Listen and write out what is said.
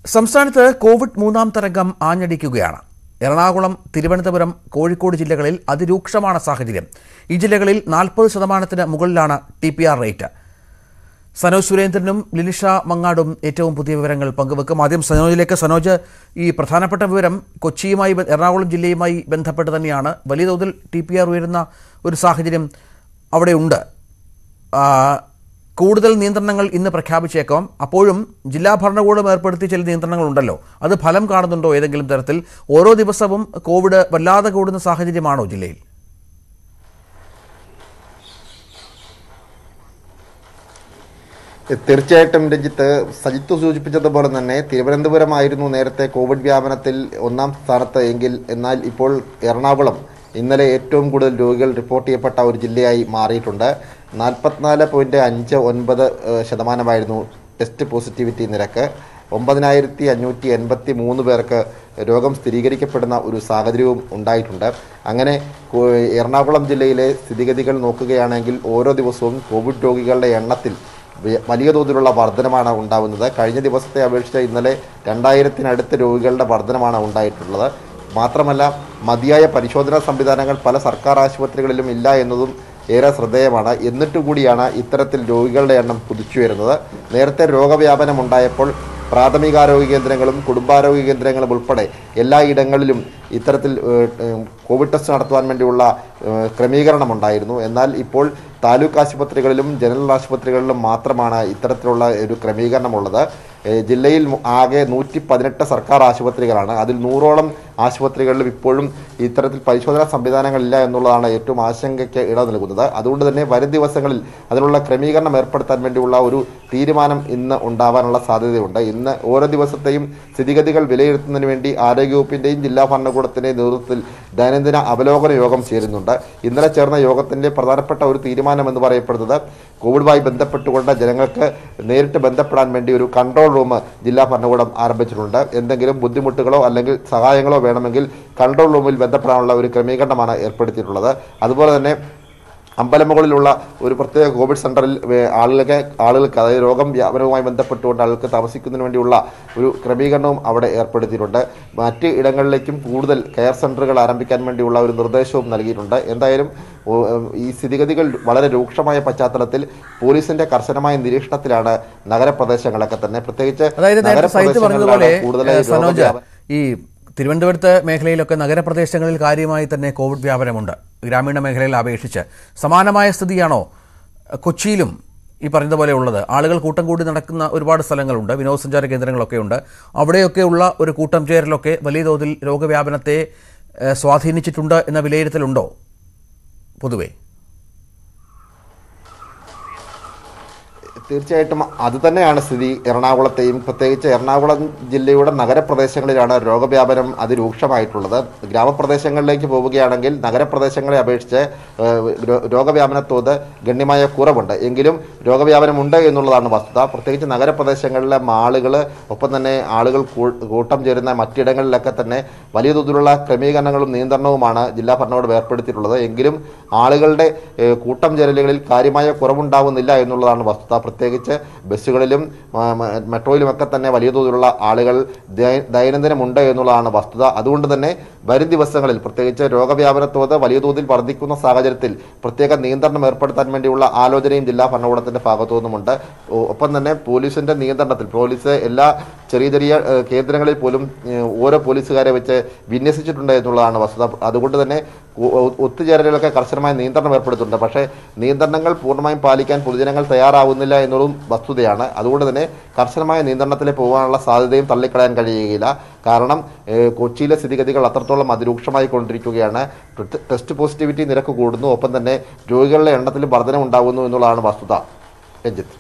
സംസ്ഥാനത്ത് കോവിഡ് മൂന്നാം തരംഗം ആഞ്ഞടിക്കുകയാണ് എറണാകുളം തിരുവനന്തപുരം കോഴിക്കോട് ജില്ലകളിൽ അതിരൂക്ഷമാണ് സാഹചര്യം ഈ ജില്ലകളിൽ നാൽപ്പത് ശതമാനത്തിന് മുകളിലാണ് T P R rate Sanoj സുരേന്ദ്രനും ലിനിഷ മങ്ങാടും ഏറ്റവും പുതിയ വിവരങ്ങൾ പങ്കുവെക്കും ആദ്യം സനോജിലേക്ക് സനോജ് ഈ പ്രധാനപ്പെട്ട വിവരം കൊച്ചിയുമായി ബ- എറണാകുളം ജില്ലയുമായി ബന്ധപ്പെട്ട് തന്നെയാണ് വലിയ തോതിൽ ടി പി ആർ ഉയരുന്ന ഒരു സാഹചര്യം അവിടെ ഉണ്ട് ആ, കൂടുതൽ നിയന്ത്രണങ്ങൾ ഇന്ന് പ്രഖ്യാപിച്ചേക്കാം അപ്പോഴും ജില്ലാ ഭരണകൂടം ഏർപ്പെടുത്തിയ ചില നിയന്ത്രണങ്ങളുണ്ടല്ലോ അത് ഫലം കാണുന്നുണ്ടോ ഏതെങ്കിലും തരത്തിൽ ഓരോ ദിവസവും കോവിഡ് വല്ലാതെ കൂടുന്ന സാഹചര്യമാണോ ജില്ലയിൽ തീർച്ചയായിട്ടും രഞ്ജിത്ത് സജിത്ത് സൂചിപ്പിച്ചതുപോലെ തന്നെ തിരുവനന്തപുരമായിരുന്നു നേരത്തെ കോവിഡ് വ്യാപനത്തിൽ ഒന്നാം സ്ഥാനത്ത് എങ്കിൽ എന്നാൽ ഇപ്പോൾ എറണാകുളം ഇന്നലെ ഏറ്റവും കൂടുതൽ രോഗികൾ റിപ്പോർട്ട് ചെയ്യപ്പെട്ട ഒരു ജില്ലയായി മാറിയിട്ടുണ്ട് നാൽപ്പത്തിനാല് പോയിൻറ്റ് അഞ്ച് ഒൻപത് ഏഹ്, ശതമാനമായിരുന്നു ടെസ്റ്റ് പോസിറ്റിവിറ്റി നിരക്ക് ഒമ്പതിനായിരത്തി അഞ്ഞൂറ്റി എൺപത്തി മൂന്ന് പേർക്ക് രോഗം സ്ഥിരീകരിക്കപ്പെടുന്ന ഒരു സാഹചര്യവും ഉണ്ടായിട്ടുണ്ട് അങ്ങനെ കോ- എറണാകുളം ജില്ലയിലെ സ്ഥിതിഗതികൾ നോക്കുകയാണെങ്കിൽ ഓരോ ദിവസവും കോവിഡ് രോഗികളുടെ എണ്ണത്തിൽ വ- വലിയ തോതിലുള്ള വർധനമാണ് ഉണ്ടാവുന്നത് കഴിഞ്ഞ ദിവസത്തെ അപേക്ഷിച്ച് ഇന്നലെ രണ്ടായിരത്തിനടുത്ത് രോഗികളുടെ വർധനമാണ് ഉണ്ടായിട്ടുള്ളത് മാത്രമല്ല മതിയായ പരിശോധനാ സംവിധാനങ്ങൾ പല സർക്കാർ ആശുപത്രികളിലും ഇല്ല എന്നതും ഏറെ ശ്രദ്ധേയമാണ് എന്നിട്ടു കൂടിയാണ് ഇത്തരത്തിൽ രോഗികളുടെ എണ്ണം കുതിച്ചുയരുന്നത് നേരത്തെ രോഗവ്യാപനം ഉണ്ടായപ്പോൾ പ്രാഥമികാരോഗ്യ കേന്ദ്രങ്ങളും കുടുംബാരോഗ്യ കേന്ദ്രങ്ങളും ഉൾപ്പെടെ എല്ലാ ഇടങ്ങളിലും ഇത്തരത്തിൽ ഏഹ്, ഏഹ്, കോവിഡ് ടെസ്റ്റ് നടത്തുവാൻ വേണ്ടിയുള്ള ഏഹ്, ക്രമീകരണം ഉണ്ടായിരുന്നു എന്നാൽ ഇപ്പോൾ താലൂക്ക് ആശുപത്രികളിലും ജനറൽ ആശുപത്രികളിലും മാത്രമാണ് ഇത്തരത്തിലുള്ള ഒരു ക്രമീകരണമുള്ളത് ഏഹ്, ജില്ലയിൽ മു- ആകെ നൂറ്റി പതിനെട്ട് സർക്കാർ ആശുപത്രികളാണ് അതിൽ നൂറോളം ആശുപത്രികളിലും ഇപ്പോഴും ഇത്തരത്തിൽ പരിശോധനാ സംവിധാനങ്ങളില്ല എന്നുള്ളതാണ് ഏറ്റവും ആശങ്കയ്ക്ക് ഇട നൽകുന്നത് അതുകൊണ്ട് തന്നെ വരും ദിവസങ്ങളിൽ അതിനുള്ള ക്രമീകരണം ഏർപ്പെടുത്താൻ വേണ്ടിയുള്ള ഒരു തീരുമാനം ഇന്ന് ഉണ്ടാവാനുള്ള സാധ്യതയുണ്ട് ഇന്ന് ഓരോ ദിവസത്തെയും സ്ഥിതിഗതികൾ വിലയിരുത്തുന്നതിന് വേണ്ടി ആരോഗ്യവകുപ്പിന്റെയും ജില്ലാ ഭരണകൂടത്തിന്റെയും നേതൃത്വത്തിൽ ദൈനംദിന അവലോകന യോഗം ചേരുന്നുണ്ട് ഇന്നലെ ചേർന്ന യോഗത്തിന്റെ പ്രധാനപ്പെട്ട ഒരു തീരുമാനം എന്ന് പറയപ്പെടുന്നത് കോവിഡുമായി ബന്ധപ്പെട്ടുകൊണ്ട് ജനങ്ങൾക്ക് നേരിട്ട് ബന്ധപ്പെടാൻ വേണ്ടി ഒരു കൺട്രോൾ റൂം ജില്ലാ ഭരണകൂടം ആരംഭിച്ചിട്ടുണ്ട് എന്തെങ്കിലും ബുദ്ധിമുട്ടുകളോ അല്ലെങ്കിൽ സഹായങ്ങളോ വേണമെങ്കിൽ കൺട്രോൾ റൂമിൽ ബന്ധപ്പെടാനുള്ള ഒരു ക്രമീകരണമാണ് ഏർപ്പെടുത്തിയിട്ടുള്ളത് അതുപോലെ തന്നെ അമ്പലമുകളിലുള്ള ഒരു പ്രത്യേക കോവിഡ് സെന്ററിൽ വേ- ആളുകൾക്ക് ആളുകൾക്ക് അതായത് രോഗം വ്യാപനവുമായി ബന്ധപ്പെട്ടുകൊണ്ട് ആളുകൾക്ക് താമസിക്കുന്നതിന് വേണ്ടിയുള്ള ഒരു ക്രമീകരണവും അവിടെ ഏർപ്പെടുത്തിയിട്ടുണ്ട് മറ്റ് ഇടങ്ങളിലേക്കും കൂടുതൽ കെയർ സെന്ററുകൾ ആരംഭിക്കാൻ വേണ്ടിയുള്ള ഒരു നിർദ്ദേശവും നൽകിയിട്ടുണ്ട് എന്തായാലും ഓ, ഉം, ഈ സ്ഥിതിഗതികൾ വളരെ രൂക്ഷമായ പശ്ചാത്തലത്തിൽ പോലീസിന്റെ കർശനമായ നിരീക്ഷണത്തിലാണ് നഗരപ്രദേശങ്ങളൊക്കെ തന്നെ പ്രത്യേകിച്ച് അതായത് നേരത്തെ സൈറ്റ് പറഞ്ഞതുപോലെ നഗരപ്രദേശങ്ങളിലാണ് കൂടുതലായി ഏഹ്, സനോജ് രോഗവ്യാപനം ഈ തിരുവനന്തപുരത്ത് മേഖലയിലൊക്കെ നഗരപ്രദേശങ്ങളിൽ കാര്യമായി തന്നെ കോവിഡ് വ്യാപനമുണ്ട് ഗ്രാമീണ മേഖലയിൽ അപേക്ഷിച്ച് സമാനമായ സ്ഥിതിയാണോ ഏഹ്, കൊച്ചിയിലും ഈ പറഞ്ഞതുപോലെ ഉള്ളത് ആളുകൾ കൂട്ടം കൂടി നടക്കുന്ന ഒരുപാട് സ്ഥലങ്ങളുണ്ട് വിനോദസഞ്ചാര കേന്ദ്രങ്ങളൊക്കെ ഉണ്ട് അവിടെയൊക്കെയുള്ള ഒരു കൂട്ടം ചേരലൊക്കെ വലിയ തോതിൽ രോഗവ്യാപനത്തെ ഏഹ്, സ്വാധീനിച്ചിട്ടുണ്ട് എന്ന വിലയിരുത്തലുണ്ടോ പൊതുവേ തീർച്ചയായിട്ടും അത് തന്നെയാണ് സ്ഥിതി എറണാകുളത്തെയും പ്രത്യേകിച്ച് എറണാകുളം ജില്ലയുടെ നഗരപ്രദേശങ്ങളിലാണ് രോഗവ്യാപനം അതിരൂക്ഷമായിട്ടുള്ളത് ഗ്രാമപ്രദേശങ്ങളിലേക്ക് പോവുകയാണെങ്കിൽ നഗരപ്രദേശങ്ങളെ അപേക്ഷിച്ച് ഏഹ്, രോ- രോഗവ്യാപന തോത് ഗണ്യമായ കുറവുണ്ട് എങ്കിലും രോഗവ്യാപനമുണ്ട് എന്നുള്ളതാണ് വസ്തുത പ്രത്യേകിച്ച് നഗരപ്രദേശങ്ങളിലെ മാളുകൾ ഒപ്പം തന്നെ ആളുകൾ കൂ- കൂട്ടം ചേരുന്ന മറ്റിടങ്ങളിലൊക്കെ തന്നെ വലിയ തോതിലുള്ള ക്രമീകരണങ്ങളും നിയന്ത്രണവുമാണ് ജില്ലാ ഭരണകൂടം ഏർപ്പെടുത്തിയിട്ടുള്ളത് എങ്കിലും ആളുകളുടെ ഏഹ്, കൂട്ടം ചേരലുകളിൽ കാര്യമായ കുറവുണ്ടാവുന്നില്ല എന്നുള്ളതാണ് വസ്തുത പ്രത്യേകിച്ച് ബസ്സുകളിലും ആ, മ- മെട്രോയിലുമൊക്കെ തന്നെ വലിയ തോതിലുള്ള ആളുകൾ ദൈ- ദൈനംദിനമുണ്ട് എന്നുള്ളതാണ് വസ്തുത അതുകൊണ്ട് തന്നെ വരും ദിവസങ്ങളിൽ പ്രത്യേകിച്ച് രോഗവ്യാപന തോത് വലിയ തോതിൽ വർദ്ധിക്കുന്ന സാഹചര്യത്തിൽ പ്രത്യേക നിയന്ത്രണം ഏർപ്പെടുത്താൻ വേണ്ടിയുള്ള ആലോചനയും ജില്ലാ ഭരണകൂടത്തിന്റെ ഭാഗത്തു നിന്നുമുണ്ട് ഒ- ഒപ്പം തന്നെ പോലീസിന്റെ നിയന്ത്രണത്തിൽ പോലീസ് എല്ലാ ചെറിയ ചെറിയ ഏഹ്, കേന്ദ്രങ്ങളിൽ പോലും ഏഹ്, ഓരോ പോലീസുകാരെ വെച്ച് വിന്യസിച്ചിട്ടുണ്ട് എന്നുള്ളതാണ് വസ്തുത അതുകൊണ്ട് തന്നെ ഒ- ഒ- ഒത്തുചേരലുകളൊക്കെ കർശനമായ നിയന്ത്രണം ഏർപ്പെടുത്തുന്നുണ്ട് പക്ഷേ നിയന്ത്രണങ്ങൾ പൂർണ്ണമായും പാലിക്കാൻ പൊതുജനങ്ങൾ തയ്യാറാവുന്നില്ല എന്നുള്ളതും വസ്തുതയാണ് അതുകൊണ്ട് തന്നെ കർശനമായ നിയന്ത്രണത്തിലേക്ക് പോകാനുള്ള സാധ്യതയും തള്ളിക്കളയാൻ കഴിയുകയില്ല കാരണം ഏഹ്, കൊച്ചിയിലെ സ്ഥിതിഗതികൾ അത്രത്തോളം അതിരൂക്ഷമായി കൊണ്ടിരിക്കുകയാണ് ടെസ്റ്റ് ടെസ്റ്റ് പോസിറ്റിവിറ്റി നിരക്ക് കൂടുന്നു ഒപ്പം തന്നെ രോഗികളുടെ എണ്ണത്തിൽ വർധന ഉണ്ടാകുന്നു എന്നുള്ളതാണ് വസ്തുത രഞ്ജിത്ത്